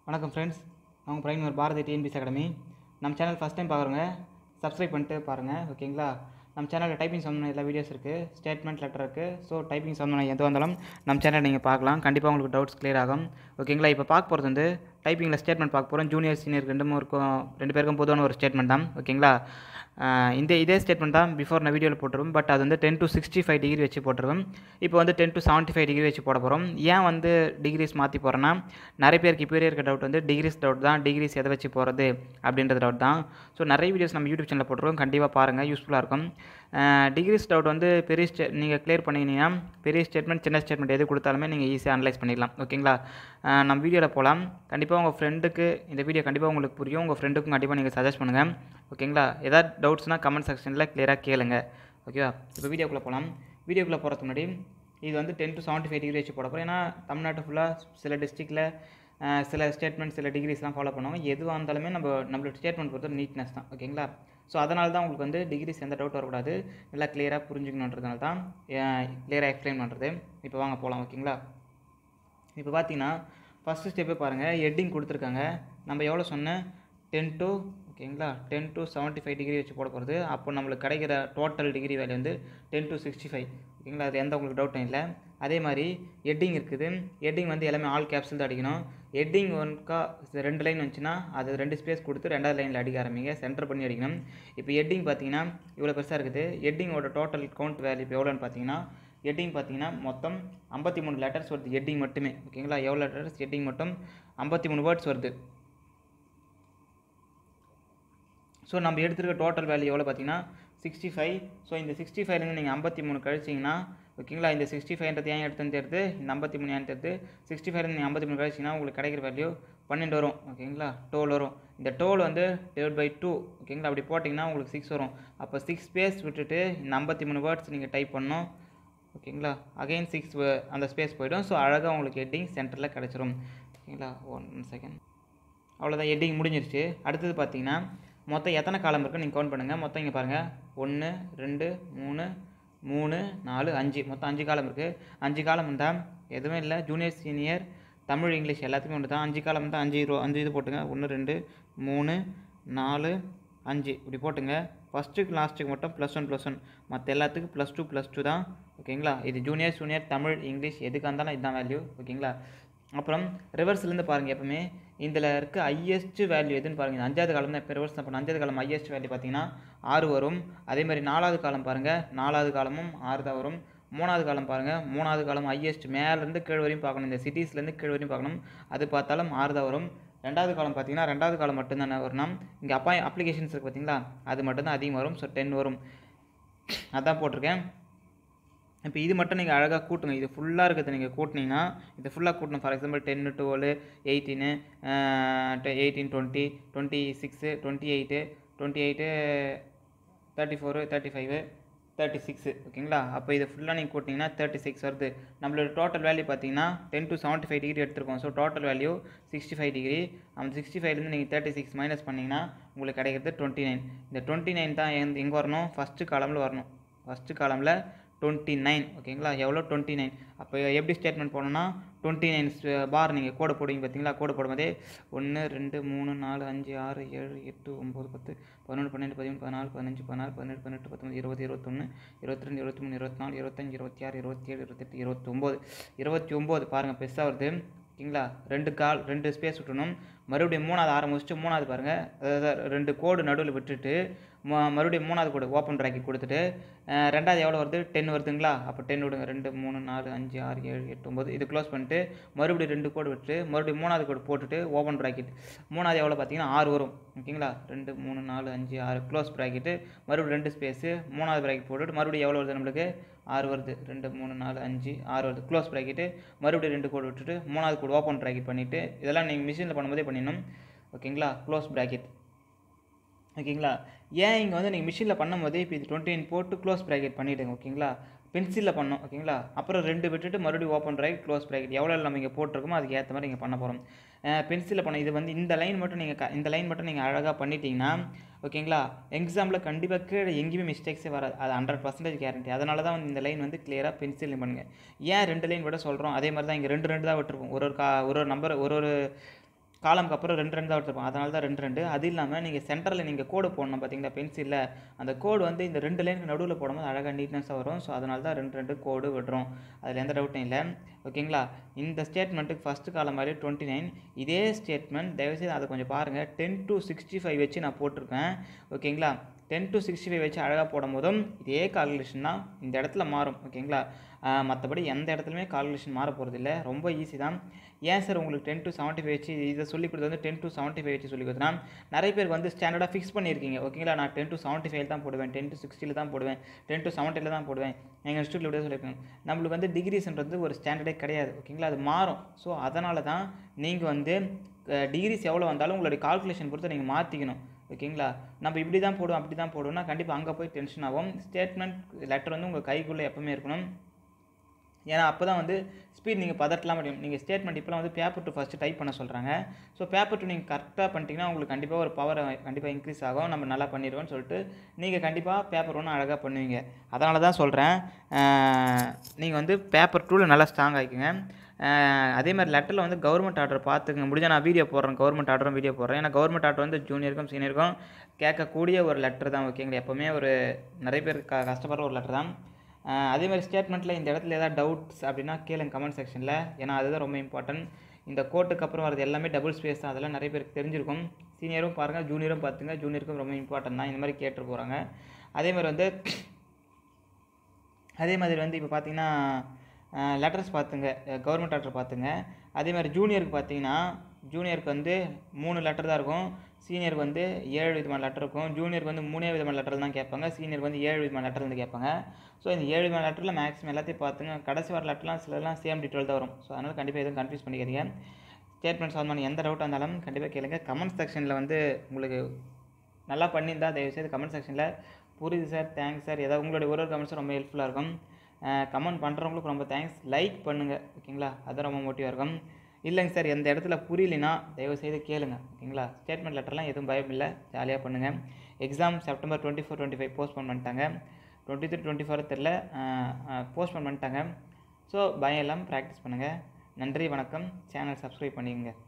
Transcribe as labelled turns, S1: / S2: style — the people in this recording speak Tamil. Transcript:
S1: வணக்கம் ஃப்ரெண்ட்ஸ் அவங்க பிரைமர் பாரதி டிஎன்பிஎஸ் அகாடமி நம்ம சேனல் ஃபஸ்ட் டைம் பார்க்குறவங்க சப்ஸ்கிரைப் பண்ணிட்டு பாருங்கள் ஓகேங்களா நம்ம சேனலில் டைப்பிங் சம்மந்தமான எல்லா வீடியோஸ் இருக்குது ஸ்டேட்மெண்ட் லெட்டர் இருக்குது ஸோ டைப்பிங் சம்மந்தமான எது வந்தாலும் நம்ம சேனலில் நீங்கள் பார்க்கலாம் கண்டிப்பாக உங்களுக்கு டவுட்ஸ் clear ஆகும் ஓகேங்களா இப்போ பார்க்க போகிறது வந்து டைப்பிங்கில் ஸ்டேட்மெண்ட் பார்க்க போகிறோம் ஜூனியர் சீனியர் ரெண்டு இருக்கும் ரெண்டு பேருக்கும் பொதுவான ஒரு ஸ்டேட்மெண்ட் தான் ஓகேங்களா ஆஹ் இந்த இதே ஸ்டேட்மெண்ட் தான் பிஃபோர் நான் வீடியோவில் போட்டிருப்போம் பட் அது வந்து ten to sixty five degree வச்சு போட்டிருக்கோம் இப்போ வந்து ten to seventy five degree வச்சு போட போகிறோம் ஏன் வந்து டிகிரிஸ் மாற்றி போகிறேன்னா நிறைய பேருக்கு இப்போ இருக்க டவுட் வந்து டிகிரிஸ் டவுட் தான் டிகிரிஸ் எதை வச்சு போகிறது அப்படின்றது டவுட் தான் ஸோ நிறைய வீடியோஸ் நம்ம யூடியூப் சேனலில் போட்டிருக்கோம் கண்டிப்பாக பாருங்கள் யூஸ்ஃபுல்லாக இருக்கும் டிகிரிஸ் டவுட் வந்து பெரிய ஸ்டே நீங்கள் கிளியர் பண்ணிங்கன்னா பெரிய ஸ்டேட்மெண்ட் சின்ன ஸ்டேட்மெண்ட் எது கொடுத்தாலுமே நீங்கள் ஈஸியாக அனலைஸ் பண்ணிடலாம் ஓகேங்களா ஆஹ் நம்ம வீடியோவில் போகலாம் கண்டிப்பாக உங்கள் ஃப்ரெண்டுக்கு இந்த வீடியோ கண்டிப்பாக உங்களுக்கு புரியும் உங்கள் ஃப்ரெண்டுக்கும் கண்டிப்பாக நீங்கள் சஜஸ்ட் பண்ணுங்கள் ஓகேங்களா ஏதாவது டவுட்ஸ்னால் கமெண்ட் செக்ஷனில் கிளியராக கேளுங்க ஓகேவா இப்போ வீடியோக்குள்ளே போகலாம் வீடியோக்குள்ளே போகிறதுக்கு முன்னாடி இது வந்து ten to seventy five degree வச்சு போட போகிறோம் ஏன்னா தமிழ்நாட்டு ஃபுல்லாக சில டிஸ்ட்ரிக்டில் சில ஸ்டேட்மெண்ட் சில டிகிரிஸ்லாம் ஃபாலோ பண்ணுவாங்க எதுவாக இருந்தாலுமே நம்ம நம்மளோட ஸ்டேட்மெண்ட் பொறுத்த நீட்னஸ் தான் ஓகேங்களா ஸோ அதனால தான் உங்களுக்கு வந்து டிகிரிஸ் எந்த டவுட் வரக்கூடாது நல்லா கிளியராக புரிஞ்சுக்கணுன்றதுனால தான் கிளியராக எக்ஸ்பிளைன் பண்ணுறது இப்போ வாங்க போகலாம் ஓகேங்களா இப்போ பார்த்தீங்கன்னா ஃபஸ்ட்டு ஸ்டெப்பே பாருங்கள் ஹெட்டிங் கொடுத்துருக்காங்க நம்ம எவ்வளோ சொன்னேன் டென் டு ஓகேங்களா ten to seventy five degree வச்சு போட போகிறது அப்போ நம்மளுக்கு கிடைக்கிற டோட்டல் டிகிரி வேல்யூ வந்து டென் டு சிக்ஸ்டி ஃபைவ் ஓகேங்களா அது எந்த உங்களுக்கு டவுட்டும் இல்லை அதே மாதிரி ஹெட்டிங் இருக்குது ஹெட்டிங் வந்து எல்லாமே ஆல் கேப்ஸில் தான் அடிக்கணும் ஹெட்டிங் ஒன்க்கா ரெண்டு லைன் வந்துச்சுன்னா அது ரெண்டு ஸ்பேஸ் கொடுத்து ரெண்டாவது லைனில் அடிக்க ஆரம்பிங்க சென்டர் பண்ணி அடிக்கணும் இப்போ ஹெட்டிங் பார்த்தீங்கன்னா இவ்வளோ பெருசாக இருக்குது ஹெட்டிங்கோட டோட்டல் கவுண்ட் வேல்யூ இப்போ எவ்வளோன்னு பார்த்தீங்கன்னா ஹெட்டிங் பார்த்தீங்கன்னா மொத்தம் ஐம்பத்தி மூணு லெட்டர்ஸ் வருது ஹெட்டிங் மட்டுமே ஓகேங்களா எவ்வளோ லெட்டர்ஸ் ஹெட்டிங் மட்டும் ஐம்பத்தி மூணு வேர்ட்ஸ் வருது ஸோ நம்ம எடுத்துருக்க டோட்டல் வேல்யூ எவ்வளோ பார்த்தீங்கன்னா சிக்ஸ்டி ஃபைவ் ஸோ இந்த சிக்ஸ்டி ஃபைவ்லேருந்து நீங்கள் ஐம்பத்தி மூணு கழிச்சிங்கன்னா ஓகேங்களா இந்த சிக்ஸ்டி ஃபைவ்ன்றது ஏன் எடுத்துன்னு தெரியுது இந்த ஐம்பத்தி மூணு ஏன் தெரியுது சிக்ஸ்டி ஃபைவ்லேருந்து நீங்கள் ஐம்பத்தி மூணு கழிச்சிங்கன்னா உங்களுக்கு கிடைக்கிற வேல்யூ பன்னெண்டு வரும் ஓகேங்களா டோல் வரும் இந்த டோல் வந்து டிவைட் பை டூ ஓகேங்களா அப்படி போட்டிங்கன்னா உங்களுக்கு சிக்ஸ் வரும் அப்போ சிக்ஸ் ஸ்பேஸ் விட்டுட்டு இந்த ஐம்பத்தி மூணு வேர்ட்ஸ் நீங்கள் டைப் பண்ணணும் ஓகேங்களா அகைன் சிக்ஸ் அந்த ஸ்பேஸ் போயிடும் ஸோ அழகாக உங்களுக்கு ஹெட்டிங் சென்டரில் கிடச்சிரும் ஓகேங்களா ஒன் செகண்ட் அவ்வளோதான் ஹெட்டிங் முடிஞ்சிருச்சு அடுத்தது பார்த்தீங்கன்னா மொத்தம் எத்தனை காலம் இருக்குது நீங்கள் கவுண்ட் பண்ணுங்கள் மொத்தம் இங்கே பாருங்கள் ஒன்று ரெண்டு மூணு மூணு நாலு அஞ்சு மொத்தம் அஞ்சு காலம் இருக்குது அஞ்சு காலம் இருந்தால் எதுவுமே இல்லை ஜூனியர் சீனியர் தமிழ் இங்கிலீஷ் எல்லாத்துக்குமே ஒன்று தான் அஞ்சு காலம் இருந்தால் அஞ்சு ரூ அஞ்சு இது போட்டுங்க ஒன்று ரெண்டு மூணு நாலு அஞ்சு இப்படி போட்டுங்க ஃபஸ்ட்டுக்கு லாஸ்ட்டுக்கு மட்டும் ப்ளஸ் ஒன் ப்ளஸ் ஒன் மற்ற எல்லாத்துக்கும் ப்ளஸ் டூ ப்ளஸ் டூ தான் ஓகேங்களா இது ஜூனியர் ஜூனியர் தமிழ் இங்கிலீஷ் எதுக்காக இருந்தாலும் இதுதான் வேல்யூ ஓகேங்களா அப்புறம் ரிவர்ஸ்லேருந்து பாருங்கள் எப்பவுமே இதில் இருக்க ஹையஸ்ட் வேல்யூ எதுன்னு பாருங்கள் இந்த அஞ்சாவது காலம் தான் இப்போ ரிவர்ஸ் பண்ண அஞ்சாவது காலம் ஹையஸ்ட் வேல்யூ பார்த்தீங்கன்னா ஆறு வரும் அதே மாதிரி நாலாவது காலம் பாருங்கள் நாலாவது காலமும் ஆறு தான் வரும் மூணாவது காலம் பாருங்கள் மூணாவது காலம் ஹையஸ்ட் மேலேருந்து கீழ் வரையும் பார்க்கணும் இந்த சிட்டிஸ்லேருந்து கீழ் வரையும் பார்க்கணும் அது பார்த்தாலும் ஆறு தான் வரும் ரெண்டாவது காலம் பார்த்தீங்கன்னா ரெண்டாவது காலம் மட்டும்தானே வரணும் இங்கே அப்பா அப்ளிகேஷன்ஸ் இருக்குது பார்த்தீங்களா அது மட்டும்தான் அதிகம் வரும் ஸோ டென் வரும் அதான் போட்டிருக்கேன் இப்போ இது மட்டும் நீங்கள் அழகாக கூட்டுங்க இது ஃபுல்லாக இருக்கிறது நீங்கள் கூட்டினீங்கன்னா இது ஃபுல்லாக கூட்டணும் ஃபார் எக்ஸாம்பிள் டென்னு twelve eighteen eighteen twenty twenty six twenty eight twenty eight thirty four thirty five thirty six ஓகேங்களா அப்போ இது ஃபுல்லாக நீங்கள் கூட்டிங்கன்னா தேர்ட்டி சிக்ஸ் வருது நம்மளோட டோட்டல் வேல்யூ பார்த்தீங்கன்னா ten to seventy five degree எடுத்திருக்கோம் so total value sixty five degree அந்த சிக்ஸ்டி ஃபைவ்லேருந்து நீங்கள் தேர்ட்டி சிக்ஸ் மைனஸ் பண்ணிங்கன்னா உங்களுக்கு கிடைக்கிறது டுவெண்ட்டி நைன் இந்த டுவெண்ட்டி நைன் தான் எங்க எங்கே வரணும் ஃபஸ்ட்டு காலமில் வரணும் ஃபஸ்ட்டு காலமில் டுவெண்ட்டி நைன் ஓகேங்களா எவ்வளோ டுவெண்ட்டி நைன் அப்போ எப்படி ஸ்டேட்மெண்ட் போடணும்னா டுவெண்ட்டி நைன் பார் நீங்கள் கோடு போடுவீங்க பார்த்தீங்களா கோடு போடும்போதே ஒன்று ரெண்டு மூணு நாலு அஞ்சு ஆறு ஏழு எட்டு ஒம்பது பத்து பதினொன்று பன்னெண்டு பதிமூணு பதினாலு பதினஞ்சு பதினாறு பதினெட்டு பதினெட்டு பத்தொம்பது இருபது இருபத்தொன்று இருபத்தி ரெண்டு இருபத்தி மூணு இருபத்தி நாலு இருபத்தஞ்சு இருபத்தி ஆறு இருபத்தி ஏழு இருபத்தெட்டு இருபத்தொம்போது இருபத்தி ஒம்பது பாருங்கள் பெருசாக வருது ஓகேங்களா ரெண்டு கால் ரெண்டு ஸ்பேஸ் விட்டணும் மறுபடியும் மூணாவது ஆரம்பிச்சுட்டு மூணாவது பாருங்கள் அதாவது ரெண்டு கோடு நடுவில் விட்டுட்டு ம- மறுபடியும் மூணாவது கோடு ஓப்பன் ப்ராக்கெட் கொடுத்துட்டு அஹ், ரெண்டாவது எவ்வளோ வருது டென் வருதுங்களா அப்போ டென் விடுங்க ரெண்டு மூணு நாலு அஞ்சு ஆறு ஏழு எட்டு ஒம்பது இது க்ளோஸ் பண்ணிட்டு மறுபடியும் ரெண்டு கோடு விட்டு மறுபடியும் மூணாவது கோடு போட்டுட்டு ஓப்பன் ப்ராக்கெட் மூணாவது எவ்வளோ பார்த்தீங்கன்னா ஆறு வரும் ஓகேங்களா ரெண்டு மூணு நாலு அஞ்சு ஆறு க்ளோஸ் ப்ராக்கெட்டு மறுபடியும் ரெண்டு ஸ்பேஸு மூணாவது ப்ராக்கெட் போட்டுட்டு மறுபடியும் எவ்வளோ வருது நம்மளுக்கு ஆறு வருது ரெண்டு மூணு நாலு அஞ்சு ஆறு வருது க்ளோஸ் ப்ராக்கெட்டு மறுபடியும் ரெண்டு கோடு விட்டுட்டு மூணாவது கோடு ஓப்பன் ப்ராக்கெட் பண்ணிவிட்டு இதெல்லாம் நீங்கள் மிஷினில் பண்ணும்போதே பண்ணிடணும் ஓகேங்களா க்ளோஸ் ப்ராக்கெட் ஓகேங்களா ஏன் இங்கே வந்து நீங்கள் மிஷினில் பண்ணும்போது இப்போ இது டுவெண்ட்டி நைன் போட்டு க்ளோஸ் ப்ராக்கெட் பண்ணிவிடுங்க ஓகேங்களா பென்சிலில் பண்ணோம் ஓகேங்களா அப்புறம் ரெண்டு விட்டுட்டு மறுபடியும் ஓப்பன் ப்ராக்கெட் க்ளோஸ் ப்ராக்கெட் எவ்வளோ நம்ம இங்கே போட்டிருக்கோமோ அதுக்கு ஏற்ற மாதிரி நீங்கள் பண்ண போகிறோம் பென்சிலில் பண்ண இது வந்து இந்த லைன் மட்டும் நீங்கள் க- இந்த லைன் மட்டும் நீங்கள் அழகாக பண்ணிட்டீங்கன்னா ஓகேங்களா எக்ஸாமில் கண்டிப்பாக கீழே எங்கேயுமே மிஸ்டேக்ஸே வராது அது ஹண்ட்ரட் பர்சன்டேஜ் கேரண்டி அதனால தான் வந்து இந்த லைன் வந்து கிளியராக பென்சில் பண்ணுங்கள் ஏன் ரெண்டு லைன் விட சொல்கிறோம் அதே மாதிரி தான் இங்கே ரெண்டு ரெண்டு தான் விட்டுருப்போம் ஒரு ஒரு கா ஒரு ஒரு நம்பர் ஒரு ஒரு காலம்க்கு அப்புறம் ரெண்டு ரெண்டு தான் எடுத்துருப்போம் அதனால தான் ரெண்டு ரெண்டு அது இல்லாமல் நீங்கள் சென்டரில் நீங்கள் கோடு போடணும் பார்த்தீங்களா பென்சிலில் அந்த கோடு வந்து இந்த ரெண்டு லைனுக்கு நடுவில் போடும்போது அழகாக நீட்னஸாக வரும் ஸோ அதனால தான் ரெண்டு ரெண்டு கோடு விடுறோம் அதில் எந்த டவுட்டும் இல்லை ஓகேங்களா இந்த ஸ்டேட்மெண்ட்டுக்கு ஃபஸ்ட்டு காலம் மாதிரி டுவெண்ட்டி நைன் இதே ஸ்டேட்மெண்ட் தயவுசெய்து அதை கொஞ்சம் பாருங்கள் டென் டு சிக்ஸ்டி ஃபைவ் வச்சு நான் போட்டிருக்கேன் ஓகேங்களா டென் டு சிக்ஸ்டி ஃபைவ் வச்சு அழகாக போடும் போதும் இதே கால்குலேஷன் தான் இந்த இடத்துல மாறும் ஓகேங்களா மற்றபடி எந்த இடத்துலையுமே கால்குலேஷன் மாற போகிறதில்ல ரொம்ப ஈஸி தான் ஏன் சார் உங்களுக்கு டென் டு செவன்ட்டி ஃபைவ் வச்சு இதை சொல்லி கொடுத்தது வந்து டென் டு செவன்ட்டி ஃபைவ் வச்சு சொல்லி கொடுத்தனா நிறைய பேருக்கு வந்து ஸ்டாண்டர்டாக ஃபிக்ஸ் பண்ணியிருக்கீங்க ஓகேங்களா நான் டென் டு செவன்ட்டி ஃபைவ் தான் போடுவேன் டென் டு சிக்ஸ்டியில் தான் போடுவேன் டென் டு செவன்ட்டியில் தான் போடுவேன் எங்கள் இன்ஸ்டியூட்டில் இப்படியே சொல்லியிருக்காங்க நம்மளுக்கு வந்து டிகிரிஸ்ன்றது ஒரு ஸ்டாண்டர்டே கிடையாது ஓகேங்களா அது மாறும் ஸோ அதனால தான் நீங்கள் வந்து டிகிரிஸ் எவ்வளோ வந்தாலும் உங்களுடைய கால்குலேஷன் பொறுத்து நீங்கள் மாற்றிக்கணும் ஓகேங்களா நம்ம இப்படி தான் போடுவோம் அப்படி தான் போடுவோம்னா கண்டிப்பாக அங்கே போய் டென்ஷன் ஆகும் ஸ்டேட்மெண்ட் லெட்டர் வந்து உங்கள் கைக்குள்ளே எப்பவுமே இருக்கணும் ஏன்னா அப்போ தான் வந்து ஸ்பீட் நீங்கள் பதட்டலாம் முடியும் நீங்கள் ஸ்டேட்மெண்ட் இப்போலாம் வந்து பேப்பர் டூ ஃபஸ்ட்டு டைப் பண்ண சொல்கிறாங்க ஸோ பேப்பர் டூ நீங்கள் கரெக்டாக பண்ணிட்டீங்கன்னா உங்களுக்கு கண்டிப்பாக ஒரு பவர் கண்டிப்பாக இன்க்ரீஸ் ஆகும் நம்ம நல்லா பண்ணிடுவோம்னு சொல்லிட்டு நீங்கள் கண்டிப்பாக பேப்பர் ஒன்று அழகாக பண்ணுவீங்க அதனால தான் சொல்கிறேன் நீங்கள் வந்து பேப்பர் டூவில் நல்லா ஸ்ட்ராங் ஆகிக்குங்க அதே மாதிரி லெட்டரில் வந்து கவர்மெண்ட் ஆர்டர் பார்த்துக்குங்க முடிஞ்சால் நான் வீடியோ போடுறேன் கவர்மெண்ட் ஆர்டரும் வீடியோ போடுறேன் ஏன்னா கவர்மெண்ட் ஆர்டர் வந்து ஜூனியருக்கும் சீனியருக்கும் கேட்கக்கூடிய ஒரு லெட்டர் தான் ஓகேங்களா எப்போவுமே ஒரு நிறைய பேர் க கஷ்டப்படுற ஒரு லெட்டர் தான் அதே மாதிரி ஸ்டேட்மெண்ட்டில் இந்த இடத்துல ஏதாவது டவுட்ஸ் அப்படின்னா கேளுங்க கமெண்ட் செக்ஷனில் ஏன்னா அதுதான் ரொம்ப இம்பார்ட்டன்ட் இந்த கோட்டுக்கு அப்புறம் வரது எல்லாமே டபுள் ஸ்பேஸ் தான் அதெல்லாம் நிறைய பேருக்கு தெரிஞ்சிருக்கும் சீனியரும் பாருங்கள் ஜூனியரும் பார்த்துங்க ஜூனியருக்கும் ரொம்ப இம்பார்ட்டன்ட் தான் இந்த மாதிரி கேட்டு போகிறாங்க அதே மாதிரி வந்து அதே மாதிரி வந்து இப்போ பார்த்தீங்கன்னா லெட்டர்ஸ் பார்த்துங்க கவர்மெண்ட் ஆர்டர் பார்த்துங்க அதே மாதிரி ஜூனியருக்கு பார்த்தீங்கன்னா ஜூனியருக்கு வந்து மூணு லெட்டர் தான் இருக்கும் சீனியருக்கு வந்து ஏழு விதமான லெட்டர் இருக்கும் ஜூனியருக்கு வந்து மூணே விதமான லெட்டர் தான் கேட்பாங்க சீனியருக்கு வந்து ஏழு விதமான லெட்டர் வந்து கேட்பாங்க ஸோ இந்த ஏழு விதமான லெட்டரில் மேக்ஸிமம் எல்லாத்தையும் பார்த்துங்க கடைசி வர லெட்டர்லாம் சிலலாம் சேம் டீட்டெயில் தான் வரும் ஸோ அதனால் கண்டிப்பாக எதுவும் கன்ஃபியூஸ் பண்ணிக்காதீங்க ஸ்டேட்மெண்ட் சம்மந்தமான எந்த டவுட்டாக இருந்தாலும் கண்டிப்பாக கேளுங்க கமெண்ட் செக்ஷனில் வந்து உங்களுக்கு நல்லா பண்ணியிருந்தா தயவுசெய்து கமெண்ட் செக்ஷனில் புரியுது சார் தேங்க்ஸ் சார் ஏதாவது உங்களுடைய ஒரு ஒரு கமெண்ட்ஸும் ரொம்ப ஹெல்ப்ஃபுல்லாக இருக்கும் கமெண்ட் பண்ணுறவங்களுக்கு ரொம்ப தேங்க்ஸ் லைக் பண்ணுங்கள் ஓகேங்களா அது ரொம்ப மோட்டிவாக இருக்கும் இல்லைங்க சார் எந்த இடத்துல புரியலைன்னா தயவுசெய்து கேளுங்க ஓகேங்களா ஸ்டேட்மெண்ட் லெட்டர்லாம் எதுவும் பயம் இல்லை ஜாலியாக பண்ணுங்கள் exam September twenty four twenty five postpone பண்ணிட்டாங்க டுவெண்ட்டி த்ரீ டுவெண்ட்டி ஃபோர் தெரில போஸ்ட்போன் பண்ணிட்டாங்க ஸோ பயம் இல்லாமல் ப்ராக்டிஸ் பண்ணுங்கள் நன்றி வணக்கம் சேனல் சப்ஸ்கிரைப் பண்ணிக்கங்க